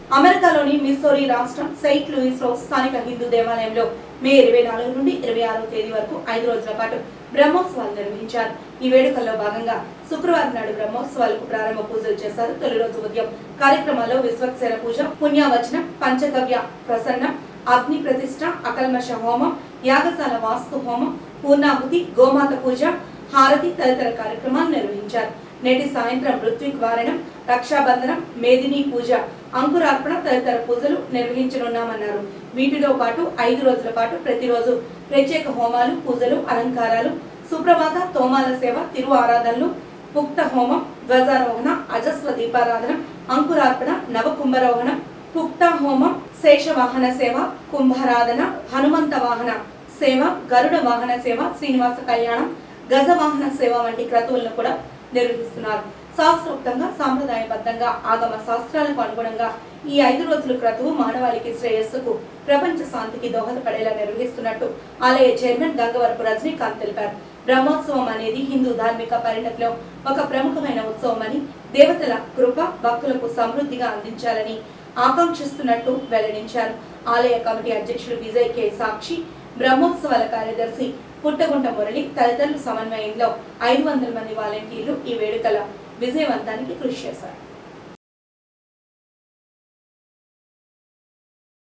అమెరికాలోని మిస్సోరీ రాష్ట్రం Saint Louis లో స్థానిక హిందూ దేవాలయంలో మే ఇరవై నాలుగు నుండి ఇరవై ఆరో తేదీ వరకు ఐదు రోజుల పాటు బ్రహ్మోత్సవాలు నిర్వహించారు ఈ వేడుకల్లో భాగంగా శుక్రవారం నాడు బ్రహ్మోత్సవాలకు ప్రారంభ పూజలు చేశారు తొలి రోజు ఉదయం కార్యక్రమాల్లో విశ్వక్సేన పూజ పుణ్యావచనం పంచగవ్య ప్రసన్నం అగ్ని ప్రతిష్ట అకల్మష హోమం యాగశాల వాస్తు హోమం పూర్ణాహుతి గోమాత పూజ హారతి తదితర కార్యక్రమాలు నిర్వహించారు నేటి సాయంత్రం ఋత్విక్ వారణం రక్షాబంధనం మేదిని పూజ అంకురార్పణ తదితర పూజలు నిర్వహించనున్నామన్నారు వీటితో పాటు ఐదు రోజుల పాటు ప్రతిరోజు ప్రత్యేక హోమాలు పూజలు అలంకారాలు సుప్రభాత తోమాల సేవ తిరు ఆరాధనలు పుక్త హోమం ధ్వజారోహణ అజస్వ దీపారాధన అంకురార్పణ నవకుంభరోహణం పుక్త హోమం శేషవాహన సేవ కుంభారాధన హనుమంత వాహన సేవ గరుడ వాహన సేవ శ్రీనివాస కళ్యాణం గజ వాహన సేవ వంటి క్రతువులను కూడా నిర్వహిస్తున్నారు శాస్త్రోక్తంగా సాంప్రదాయబద్ధంగా ఆగమ శాస్త్రాలకు అనుగుణంగా ఈ ఐదు రోజుల క్రతువు మానవాళికి శ్రేయస్సుకు ప్రపంచ శాంతికి దోహదపడేలా నిర్వహిస్తున్నట్టు ఆలయ చైర్మన్ గంగవరపు రజనీకాంత్ తెలిపారు బ్రహ్మోత్సవం అనేది హిందూ ధార్మిక పరిణతిలో ఒక ప్రముఖమైన ఉత్సవం అని దేవతల కృప భక్తులకు సమృద్ధిగా అందించాలని ఆకాంక్షిస్తున్నట్టు వెల్లడించారు ఆలయ కమిటీ అధ్యక్షుడు విజయ్ కె సాక్షి బ్రహ్మోత్సవాల కార్యదర్శి పుట్టగుంట మురళి తదితరుల సమన్వయంలో ఐదు వందల మంది వాలంటీర్లు ఈ వేడుకల విజయవంతానికి కృషి చేశారు